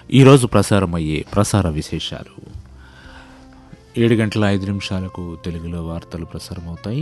ఈరోజు ప్రసారమయ్యే ప్రసార విశేషాలు ఏడు గంటల ఐదు నిమిషాలకు తెలుగులో వార్తలు ప్రసారమవుతాయి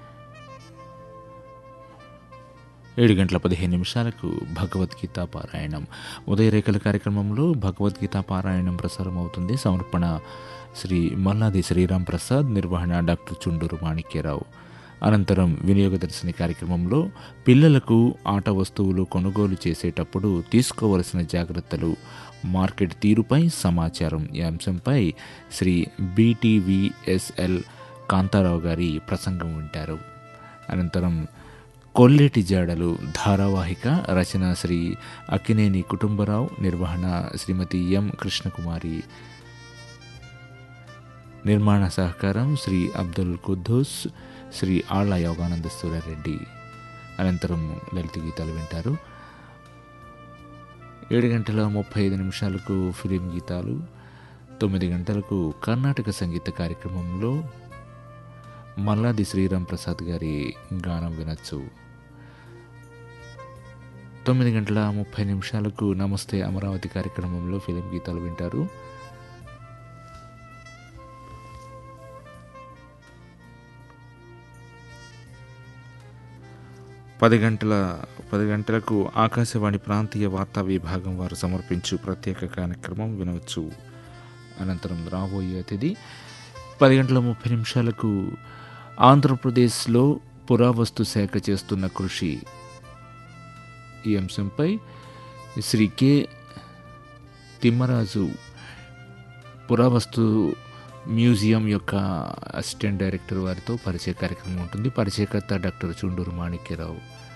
ఏడు గంటల పదిహేను నిమిషాలకు భగవద్గీత పారాయణం ఉదయరేఖల కార్యక్రమంలో భగవద్గీత పారాయణం ప్రసారం అవుతుంది సమర్పణ శ్రీ మల్లాది శ్రీరామ్ ప్రసాద్ నిర్వహణ డాక్టర్ చుండూరు మాణిక్యరావు అనంతరం వినియోగదర్శిని కార్యక్రమంలో పిల్లలకు ఆట వస్తువులు కొనుగోలు చేసేటప్పుడు తీసుకోవలసిన జాగ్రత్తలు మార్కెట్ తీరుపై సమాచారం ఈ అంశంపై శ్రీ బీటీవీఎస్ఎల్ కాంతారావు గారి ప్రసంగం వింటారు అనంతరం కొల్లేటి జాడలు ధారావాహిక రచన శ్రీ అక్కినేని కుటుంబరావు నిర్వహణ శ్రీమతి ఎం కృష్ణకుమారి నిర్మాణ సహకారం శ్రీ అబ్దుల్ కుద్దూస్ శ్రీ ఆళ్ల యోగానంద సూర్యారెడ్డి అనంతరం లలిత గీతాలు వింటారు ఏడు గంటల ముప్పై ఐదు నిమిషాలకు ఫిలిం గీతాలు తొమ్మిది గంటలకు కర్ణాటక సంగీత కార్యక్రమంలో మల్లాది శ్రీరామ్ ప్రసాద్ గారి గానం వినొచ్చు తొమ్మిది గంటల ముప్పై నిమిషాలకు నమస్తే అమరావతి కార్యక్రమంలో ఫిలిం గీతాలు వింటారు పది గంటల పది గంటలకు ఆకాశవాణి ప్రాంతీయ వార్తా విభాగం వారు సమర్పించు ప్రత్యేక కార్యక్రమం వినవచ్చు అనంతరం రాబోయే అతిథి పది గంటల ముప్పై నిమిషాలకు ఆంధ్రప్రదేశ్లో పురావస్తు శాఖ చేస్తున్న కృషి ఈ అంశంపై శ్రీ కె తిమ్మరాజు పురావస్తు మ్యూజియం యొక్క అసిస్టెంట్ డైరెక్టర్ వారితో పరిచయ కార్యక్రమం ఉంటుంది పరిచయకర్త డాక్టర్ చుండూరు మాణిక్యరావు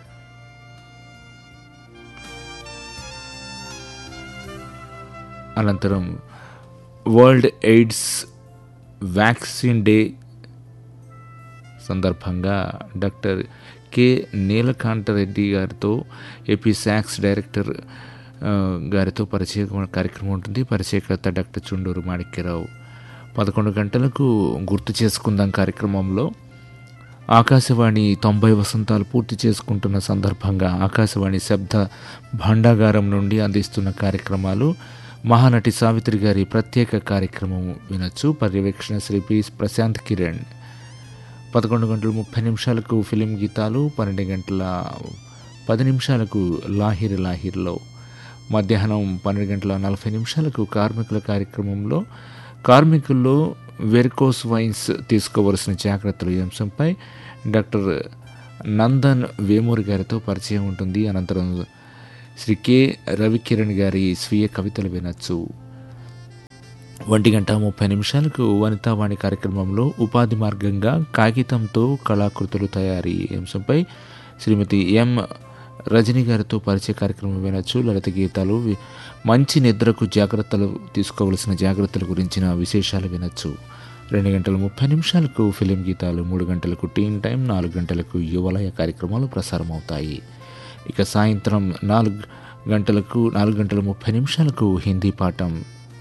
అనంతరం వరల్డ్ ఎయిడ్స్ వ్యాక్సిన్ డే సందర్భంగా డాక్టర్ కె నీలకాంతరెడ్డి గారితో ఏపీ శాక్స్ డైరెక్టర్ ఆ, గారితో పరిచయ కార్యక్రమం ఉంటుంది పరిచయకర్త డాక్టర్ చుండూరు మాణిక్యరావు పదకొండు గంటలకు గుర్తు చేసుకుందాం కార్యక్రమంలో ఆకాశవాణి తొంభై వసంతాలు పూర్తి చేసుకుంటున్న సందర్భంగా ఆకాశవాణి శబ్ద భాండాగారం నుండి అందిస్తున్న కార్యక్రమాలు మహానటి సావిత్రి గారి ప్రత్యేక కార్యక్రమం వినొచ్చు పర్యవేక్షణ శ్రీ పి ప్రశాంత్ కిరణ్ పదకొండు గంటల ముప్పై నిమిషాలకు ఫిలిం గీతాలు పన్నెండు గంటల పది నిమిషాలకు లాహిర్ లాహిర్లో మధ్యాహ్నం పన్నెండు గంటల నలభై నిమిషాలకు కార్మికుల కార్యక్రమంలో కార్మికుల్లో వెరికోస్ వైన్స్ తీసుకోవలసిన జాగ్రత్తలు ఈ అంశంపై డాక్టర్ నందన్ వేమూరి గారితో పరిచయం ఉంటుంది అనంతరం శ్రీ కె రవికిరణ్ గారి స్వీయ కవితలు వినొచ్చు ఒంటి గంట ముప్పై నిమిషాలకు వనితావాణి కార్యక్రమంలో ఉపాధి మార్గంగా కాగితంతో కళాకృతులు తయారీ ఈ అంశంపై శ్రీమతి ఎం రజనీ గారితో పరిచయ కార్యక్రమం వినొచ్చు లలిత గీతాలు వి- మంచి నిద్రకు జాగ్రత్తలు తీసుకోవలసిన జాగ్రత్తల గురించిన విశేషాలు వినొచ్చు రెండు గంటల ముప్పై నిమిషాలకు ఫిలిం గీతాలు మూడు గంటలకు టీన్ టైం నాలుగు గంటలకు యువలయ కార్యక్రమాలు ప్రసారం అవుతాయి ఇక సాయంత్రం నాలుగు గంటలకు నాలుగు గంటల ముప్పై నిమిషాలకు హిందీ పాఠం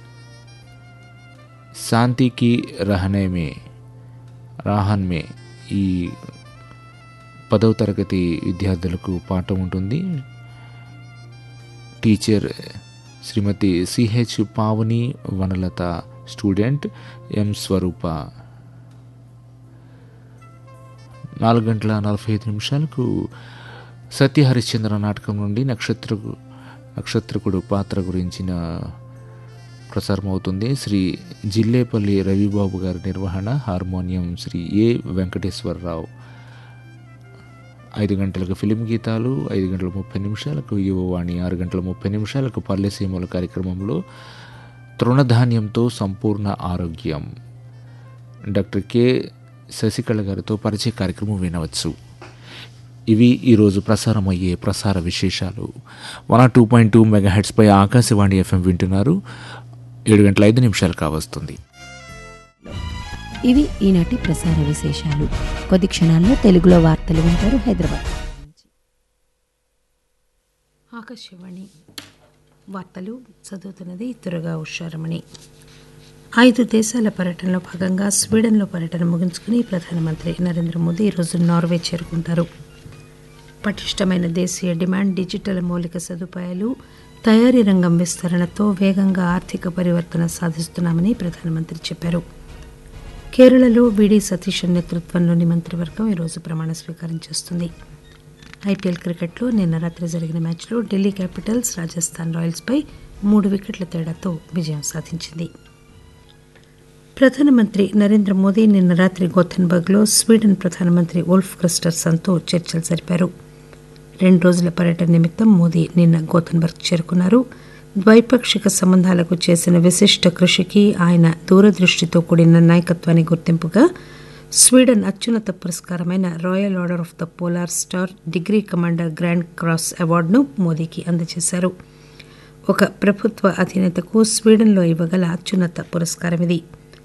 శాంతికి రహనే మే రాహన్ మే ఈ పదవ తరగతి విద్యార్థులకు పాఠం ఉంటుంది teacher Shrimati CH Pavani Vanalata student M Swarupa నాలుగు గంటల నలభై ఐదు నిమిషాలకు సత్య హరిశ్చంద్ర నాటకం నుండి నక్షత్ర నక్షత్రకుడు పాత్ర గురించిన ప్రసారం అవుతుంది శ్రీ జిల్లేపల్లి రవిబాబు గారి నిర్వహణ హార్మోనియం శ్రీ ఏ వెంకటేశ్వరరావు ఐదు గంటలకు ఫిలిం గీతాలు ఐదు గంటల ముప్పై నిమిషాలకు యువవాణి ఆరు గంటల ముప్పై నిమిషాలకు పల్లెసీమల కార్యక్రమంలో తృణధాన్యంతో సంపూర్ణ ఆరోగ్యం డాక్టర్ కె శశికళ గారితో పరిచయ కార్యక్రమం వినవచ్చు ఇవి ఈరోజు ప్రసారం అయ్యే ప్రసార విశేషాలు one two point two mega హెడ్స్పై ఆకాశవాణి ఎఫ్ఎం వింటున్నారు ఏడు గంటల ఐదు నిమిషాలు కావస్తుంది ఇవి ఈనాటి ప్రసార విశేషాలు కొద్ది క్షణాల్లో తెలుగులో వార్తలు వింటారు హైదరాబాద్ ఆకాశవాణి వార్తలు చదువుతున్నది త్వరగా ఉషారమణి ఐదు దేశాల పర్యటనలో భాగంగా స్వీడన్లో పర్యటన ముగించుకుని ప్రధానమంత్రి నరేంద్ర మోదీ ఈరోజు నార్వే చేరుకుంటారు పటిష్టమైన దేశీయ డిమాండ్ డిజిటల్ మౌలిక సదుపాయాలు తయారీ రంగం విస్తరణతో వేగంగా ఆర్థిక పరివర్తన సాధిస్తున్నామని ప్రధానమంత్రి చెప్పారు కేరళలో విడి సతీశన్ నేతృత్వంలోని మంత్రివర్గం ఈరోజు ప్రమాణ స్వీకారం చేస్తుంది ఐపీఎల్ క్రికెట్లో నిన్న రాత్రి జరిగిన మ్యాచ్లో ఢిల్లీ క్యాపిటల్స్ రాజస్థాన్ రాయల్స్పై మూడు వికెట్ల తేడాతో విజయం సాధించింది ప్రధానమంత్రి నరేంద్ర మోదీ నిన్న రాత్రి గోథెన్బర్గ్లో స్వీడన్ ప్రధానమంత్రి ఉల్ఫ్ క్రిస్టర్సన్తో చర్చలు జరిపారు రెండు రోజుల పర్యటన నిమిత్తం మోదీ నిన్న గోథెన్బర్గ్ చేరుకున్నారు ద్వైపాక్షిక సంబంధాలకు చేసిన విశిష్ట కృషికి ఆయన దూరదృష్టితో కూడిన నాయకత్వాన్ని గుర్తింపుగా స్వీడన్ అత్యున్నత పురస్కారమైన royal order of the polar star degree commander grand cross అవార్డును మోదీకి అందజేశారు ఒక ప్రభుత్వ అధినేతకు స్వీడన్లో ఇవ్వగల అత్యున్నత పురస్కారం ఇది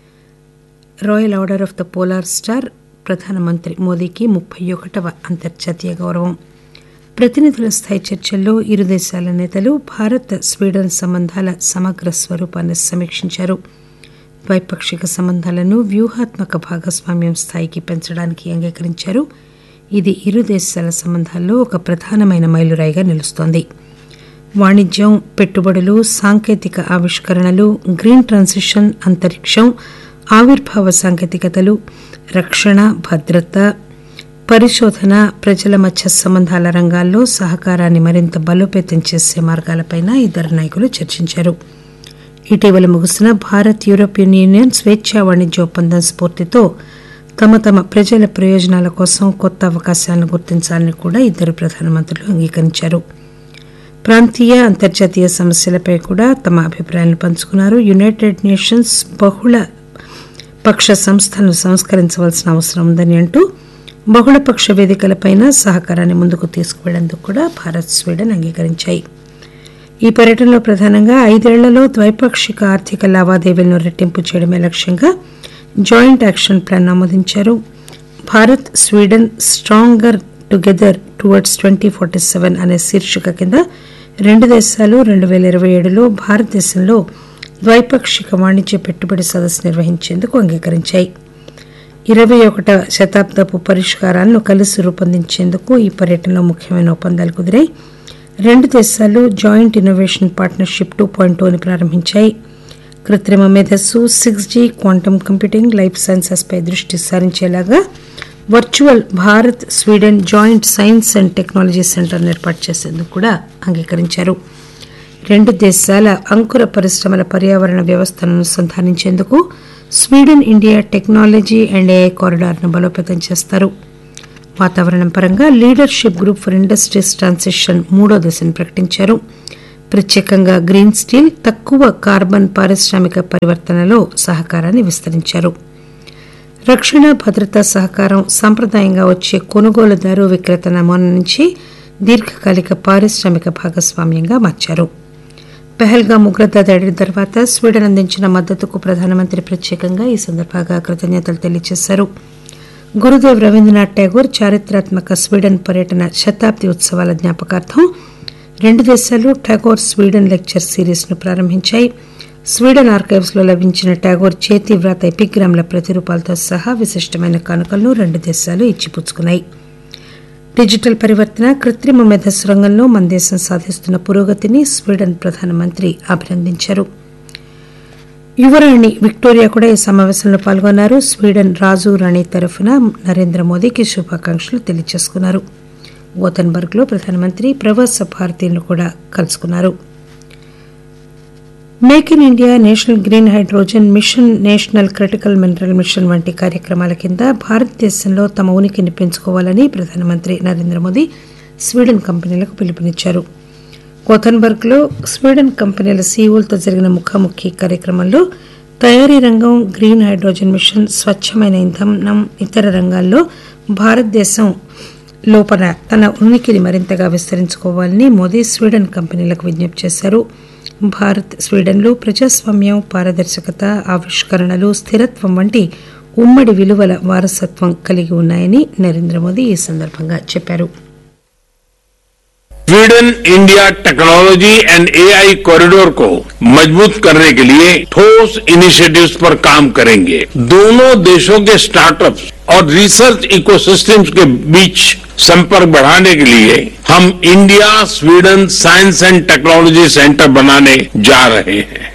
royal order of the polar star ప్రధానమంత్రి మోదీకి ముప్పై ఒకటవ అంతర్జాతీయ గౌరవం ప్రతినిధుల స్థాయి చర్చల్లో ఇరు దేశాల నేతలు భారత్ స్వీడన్ సంబంధాల సమగ్ర స్వరూపాన్ని సమీక్షించారు ద్వైపాక్షిక సంబంధాలను వ్యూహాత్మక భాగస్వామ్యం స్థాయికి పెంచడానికి అంగీకరించారు ఇది ఇరు దేశాల సంబంధాల్లో ఒక ప్రధానమైన మైలురాయిగా నిలుస్తోంది వాణిజ్యం పెట్టుబడులు సాంకేతిక ఆవిష్కరణలు గ్రీన్ ట్రాన్సిషన్ అంతరిక్షం ఆవిర్భావ సాంకేతికతలు రక్షణ భద్రత పరిశోధన ప్రజల మధ్య సంబంధాల రంగాల్లో సహకారాన్ని మరింత బలోపేతం చేసే మార్గాలపైన ఇద్దరు నాయకులు చర్చించారు ఇటీవల ముగిసిన భారత్ యూరోపియన్ యూనియన్ స్వేచ్ఛా వాణిజ్య ఒప్పందం స్ఫూర్తితో తమ తమ ప్రజల ప్రయోజనాల కోసం కొత్త అవకాశాలను గుర్తించాలని కూడా ఇద్దరు ప్రధానమంత్రులు అంగీకరించారు ప్రాంతీయ అంతర్జాతీయ సమస్యలపై కూడా తమ అభిప్రాయాలను పంచుకున్నారు యునైటెడ్ నేషన్స్ బహుళ పక్ష సంస్థలను సంస్కరించవలసిన అవసరం ఉందని అంటూ బహుళపక్ష వేదికలపైన సహకారాన్ని ముందుకు తీసుకువెళ్లేందుకు కూడా భారత్ స్వీడన్ అంగీకరించాయి ఈ పర్యటనలో ప్రధానంగా ఐదేళ్లలో ద్వైపాక్షిక ఆర్థిక లావాదేవీలను రెట్టింపు చేయడమే లక్ష్యంగా జాయింట్ యాక్షన్ ప్లాన్ ఆమోదించారు Bharat Sweden stronger together towards twenty forty seven అనే శీర్షిక కింద రెండు దేశాలు రెండు వేల ఇరవై ఏడులో భారతదేశంలో ద్వైపాక్షిక వాణిజ్య పెట్టుబడి సదస్సు నిర్వహించేందుకు అంగీకరించాయి ఇరవై ఒకటవ శతాబ్దపు పరిష్కారాలను కలిసి రూపొందించేందుకు ఈ పర్యటనలో ముఖ్యమైన ఒప్పందాలు కుదిరాయి రెండు దేశాలు joint innovation partnership two point టూని ప్రారంభించాయి కృత్రిమ మేధస్సు six G quantum computing life sciences పై దృష్టి సారించేలాగా virtual Bharat Sweden joint science and technology సెంటర్ను ఏర్పాటు చేసేందుకు కూడా అంగీకరించారు రెండు దేశాల అంకుర పరిశ్రమల పర్యావరణ వ్యవస్థను అనుసంధానించేందుకు Sweden India technology and AI కారిడార్ను బలోపేతం చేస్తారు వాతావరణం పరంగా leadership group for industries transition మూడో దశను ప్రకటించారు ప్రత్యేకంగా గ్రీన్ స్టీల్ తక్కువ కార్బన్ పారిశ్రామిక పరివర్తనలో సహకారాన్ని విస్తరించారు రక్షణ భద్రతా సహకారం సాంప్రదాయంగా వచ్చే కొనుగోలుదారు విక్రేత నమూనా నుంచి దీర్ఘకాలిక పారిశ్రామిక భాగస్వామ్యంగా మార్చారు పెహల్గా ఉగ్రత దాడి తర్వాత స్వీడన్ అందించిన మద్దతుకు ప్రధానమంత్రి ప్రత్యేకంగా ఈ సందర్భంగా కృతజ్ఞతలు తెలియజేశారు గురుదేవ్ రవీంద్రనాథ్ ఠాగూర్ చారిత్రాత్మక స్వీడన్ పర్యటన శతాబ్ది ఉత్సవాల జ్ఞాపకార్థం రెండు దేశాలు ఠాగూర్ స్వీడన్ లెక్చర్ సిరీస్ ను ప్రారంభించాయి స్వీడన్ ఆర్కైవ్స్ లో లభించిన ఠాగూర్ చేతి వ్రాత ఎపిగ్రామ్ల ప్రతిరూపాలతో సహా విశిష్టమైన కానుకలను రెండు దేశాలు ఇచ్చిపుచ్చుకున్నాయి డిజిటల్ పరివర్తన కృత్రిమ మేధస్సు రంగంలో మన దేశం సాధిస్తున్న పురోగతిని స్వీడన్ ప్రధానమంత్రి అభినందించారు యువరాణి విక్టోరియా కూడా ఈ సమావేశంలో పాల్గొన్నారు స్వీడన్ రాజు రాణి తరఫున నరేంద్ర మోదీకి శుభాకాంక్షలు తెలియజేసుకున్నారు గోతన్బర్గ్ లో ప్రధానమంత్రి ప్రవాస భారతీయులను కూడా కలుసుకున్నారు make in India national green hydrogen mission national critical mineral mission వంటి కార్యక్రమాల కింద భారతదేశంలో తమ ఉనికిని పెంచుకోవాలని ప్రధానమంత్రి నరేంద్ర మోదీ స్వీడన్ కంపెనీలకు పిలుపునిచ్చారు గోథన్బర్గ్ లో స్వీడన్ కంపెనీల సీఈఓలతో జరిగిన ముఖాముఖి కార్యక్రమంలో తయారీ రంగం గ్రీన్ హైడ్రోజన్ మిషన్ స్వచ్ఛమైన ఇంధనం ఇతర రంగాల్లో భారతదేశం లోపల తన ఉనికిని మరింతగా విస్తరించుకోవాలని మోదీ స్వీడన్ కంపెనీలకు విజ్ఞప్తి చేశారు భారత్ స్వీడన్లు ప్రజాస్వామ్యం పారదర్శకత ఆవిష్కరణలు స్థిరత్వం వంటి ఉమ్మడి విలువల వారసత్వం కలిగి ఉన్నాయని నరేంద్ర మోదీ ఈ సందర్భంగా చెప్పారు Sweden India technology and AI corridor को मजबूत करने के लिए ठोस इनिशिएटिव्स पर काम करेंगे दोनों देशों के स्टार्टअप्स और रिसर्च इकोसिस्टम्स के बीच संपर्क बढ़ाने के लिए हम India Sweden science and technology centre बनाने जा रहे हैं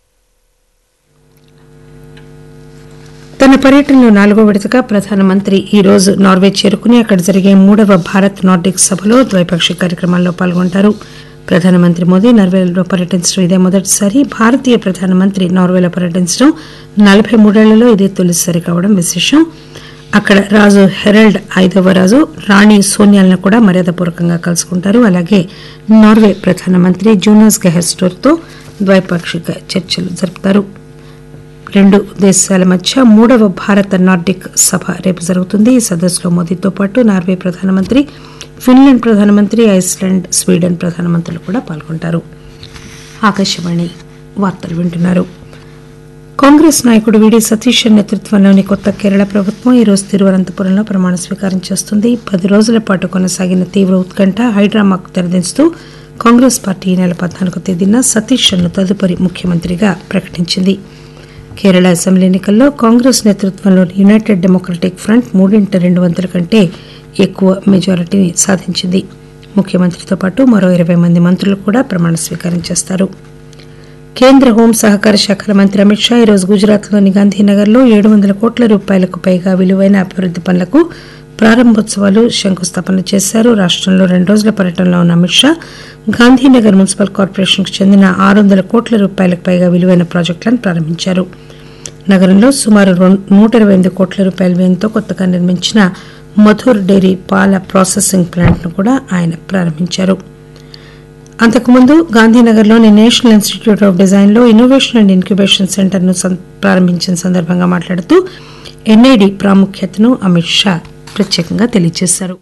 తన పర్యటనలో నాలుగో విడతగా ప్రధానమంత్రి ఈ రోజు నార్వే చేరుకుని అక్కడ జరిగే మూడవ భారత్ నార్డిక్ సభలో ద్వైపాక్షిక కార్యక్రమాల్లో పాల్గొంటారు ప్రధానమంత్రి మోదీ నార్వేలో పర్యటించడం ఇదే మొదటిసారి భారతీయ ప్రధానమంత్రి నార్వేలో పర్యటించడం నలభై మూడేళ్లలో ఇదే తొలిసారి కావడం విశేషం అక్కడ రాజు హెరల్డ్ ఐదవ రాజు రాణి సోనియాలను కూడా మర్యాదపూర్వకంగా కలుసుకుంటారు అలాగే నార్వే ప్రధానమంత్రి జోనాస్ గెహెస్టోర్తో ద్వైపాక్షిక చర్చలు జరుపుతారు రెండు దేశాల మధ్య మూడవ భారత నార్డిక్ సభ రేపు జరుగుతుంది ఈ సదస్సులో మోదీతో పాటు నార్వే ప్రధానమంత్రి ఫిన్లాండ్ ప్రధానమంత్రి ఐస్లాండ్ స్వీడన్ ప్రధానమంత్రులు కూడా పాల్గొంటారు ఆకాశవాణి వార్తలు వింటున్నారు కాంగ్రెస్ నాయకుడు విడి సతీష్ నేతృత్వంలోని కొత్త కేరళ ప్రభుత్వం ఈ రోజు తిరువనంతపురంలో ప్రమాణ స్వీకారం చేస్తుంది పది రోజుల పాటు కొనసాగిన తీవ్ర ఉత్కంఠ హైడ్రామాకు తెరదించుతూ కాంగ్రెస్ పార్టీ ఈ నెల పద్నాలుగో తేదీన సతీష్ ను తదుపరి ముఖ్యమంత్రిగా ప్రకటించింది కేరళ అసెంబ్లీ ఎన్నికల్లో కాంగ్రెస్ నేతృత్వంలోని యునైటెడ్ డెమోక్రటిక్ ఫ్రంట్ మూడింట రెండు వంతుల కంటే ఎక్కువ మెజారిటీని సాధించింది ముఖ్యమంత్రితో పాటు మరో ఇరవై మంది మంత్రులు కూడా ప్రమాణ స్వీకారం చేస్తారు కేంద్ర హోం సహకార శాఖల మంత్రి అమిత్ షా ఈరోజు గుజరాత్లోని గాంధీనగర్లో ఏడు వందల కోట్ల రూపాయలకు పైగా విలువైన అభివృద్ది పనులకు ప్రారంభోత్సవాలు శంకుస్థాపన చేశారు రాష్టంలో రెండు రోజుల పర్యటనలో ఉన్న అమిత్ షా గాంధీనగర్ మున్సిపల్ కార్పొరేషన్కు చెందిన ఆరు వందల కోట్ల రూపాయలకు పైగా విలువైన ప్రాజెక్టులను ప్రారంభించారు నగరంలో సుమారు రొం- నూట ఇరవై ఎనిమిది కోట్ల రూపాయల వ్యయంతో కొత్తగా నిర్మించిన మధుర్ డైరీ పాల ప్రాసెసింగ్ ప్లాంట్ను కూడా ఆయన ప్రారంభించారు అంతకుముందు గాంధీనగర్లోని నేషనల్ ఇన్స్టిట్యూట్ ఆఫ్ డిజైన్లో ఇన్నోవేషన్ అండ్ ఇంక్యుబేషన్ సెంటర్ను సం- ప్రారంభించిన సందర్భంగా మాట్లాడుతూ ఎన్ఐడి ప్రాముఖ్యతను అమిత్ షా ప్రత్యేకంగా తెలియజేశారు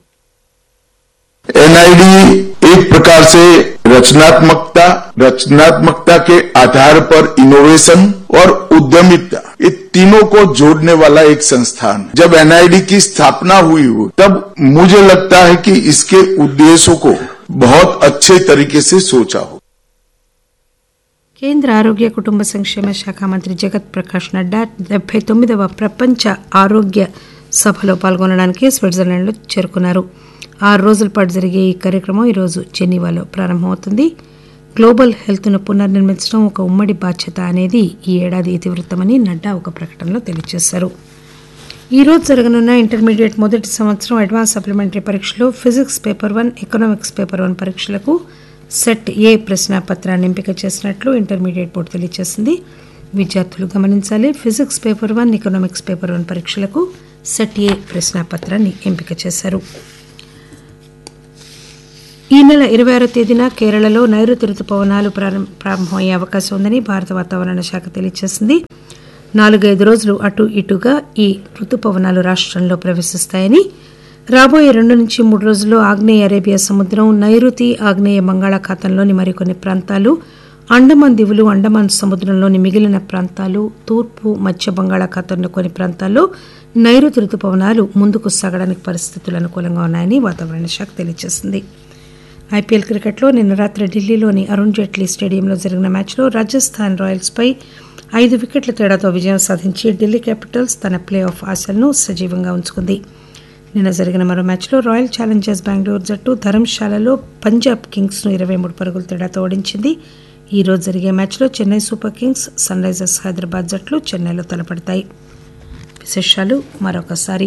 एनआईडी एक प्रकार से रचनात्मकता रचनात्मकता के आधार पर इनोवेशन और उद्यमिता ये तीनों को जोड़ने वाला एक संस्थान है। जब एनआईडी की स्थापना हुई हो तब मुझे लगता है कि इसके उद्देश्यों को बहुत अच्छे तरीके से सोचा हो కేంద్ర ఆరోగ్య కుటుంబ సంక్షేమ శాఖ మంత్రి జగత్ ప్రకాష్ నడ్డా డెబ్బై తొమ్మిదవ ప్రపంచ ఆరోగ్య సభలో పాల్గొనడానికి స్విట్జర్లాండ్లో చేరుకున్నారు ఆరు రోజుల పాటు జరిగే ఈ కార్యక్రమం ఈరోజు జెనీవాలో ప్రారంభమవుతుంది గ్లోబల్ హెల్త్ను పునర్నిర్మించడం ఒక ఉమ్మడి బాధ్యత అనేది ఈ ఏడాది ఇతివృత్తమని నడ్డా ఒక ప్రకటనలో తెలియజేశారు ఈ రోజు జరగనున్న ఇంటర్మీడియట్ మొదటి సంవత్సరం అడ్వాన్స్ సప్లిమెంటరీ పరీక్షలో physics paper one economics paper one పరీక్షలకు సెట్ ఏ ప్రశ్నాపత్రాన్ని ఎంపిక చేసినట్లు ఇంటర్మీడియట్ బోర్డు తెలియజేసింది విద్యార్థులు గమనించాలి physics paper one economics paper one పరీక్షలకు సెట్ ఏ ప్రశ్నాపత్రాన్ని ఎంపిక చేశారు ఈ నెల ఇరవై ఆరో తేదీన కేరళలో నైరుతి రుతుపవనాలు ప్రారం- ప్రారంభమయ్యే అవకాశం ఉందని భారత వాతావరణ శాఖ తెలియజేసింది నాలుగైదు రోజులు అటు ఇటుగా ఈ రుతుపవనాలు రాష్ట్రంలో ప్రవేశిస్తాయని రాబోయే రెండు నుంచి మూడు రోజుల్లో ఆగ్నేయ అరేబియా సముద్రం నైరుతి ఆగ్నేయ బంగాళాఖాతంలోని మరికొన్ని ప్రాంతాలు అండమాన్ దివులు అండమాన్ సముద్రంలోని మిగిలిన ప్రాంతాలు తూర్పు మధ్య బంగాళాఖాతంలో కొన్ని ప్రాంతాల్లో నైరుతి రుతుపవనాలు ముందుకు సాగడానికి పరిస్థితులు అనుకూలంగా ఉన్నాయని వాతావరణ శాఖ తెలియజేసింది ఐపీఎల్ క్రికెట్లో నిన్న రాత్రి ఢిల్లీలోని అరుణ్ జైట్లీ స్టేడియంలో జరిగిన మ్యాచ్లో రాజస్థాన్ రాయల్స్పై ఐదు వికెట్ల తేడాతో విజయం సాధించి ఢిల్లీ క్యాపిటల్స్ తన ప్లే ఆఫ్ ఆశలను సజీవంగా ఉంచుకుంది నిన్న జరిగిన మరో మ్యాచ్లో రాయల్ ఛాలెంజర్స్ బెంగళూరు జట్టు ధర్మశాలలో పంజాబ్ కింగ్స్ను ఇరవై మూడు పరుగుల తేడాతో ఓడించింది ఈ రోజు జరిగే మ్యాచ్లో Chennai super kings sunrisers Hyderabad జట్లు చెన్నైలో తలపడతాయి విశేషాలు మరొకసారి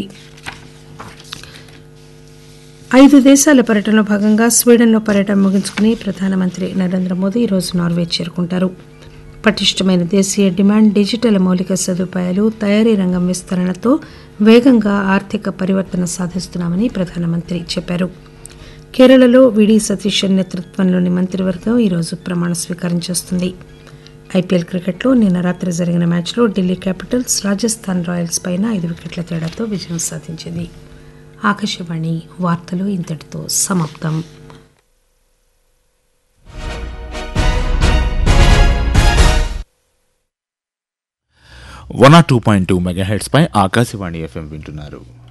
ఐదు దేశాల పర్యటనలో భాగంగా స్వీడన్లో పర్యటన ముగించుకుని ప్రధానమంత్రి నరేంద్ర మోదీ ఈరోజు నార్వే చేరుకుంటారు పటిష్టమైన దేశీయ డిమాండ్ డిజిటల్ మౌలిక సదుపాయాలు తయారీ రంగం విస్తరణతో వేగంగా ఆర్థిక పరివర్తన సాధిస్తున్నామని ప్రధానమంత్రి చెప్పారు కేరళలో విడి సతీష్ నేతృత్వంలోని మంత్రివర్గం ఈరోజు ప్రమాణ స్వీకారం చేస్తుంది ఐపీఎల్ క్రికెట్లో నిన్న రాత్రి జరిగిన మ్యాచ్లో ఢిల్లీ క్యాపిటల్స్ రాజస్థాన్ రాయల్స్ పైన ఐదు వికెట్ల తేడాతో విజయం సాధించింది ఆకాశవాణి వార్తలు ఇంతటితో సమాప్తం one R two point two megahertz పై ఆకాశవాణి ఎఫ్ఎం వింటున్నారు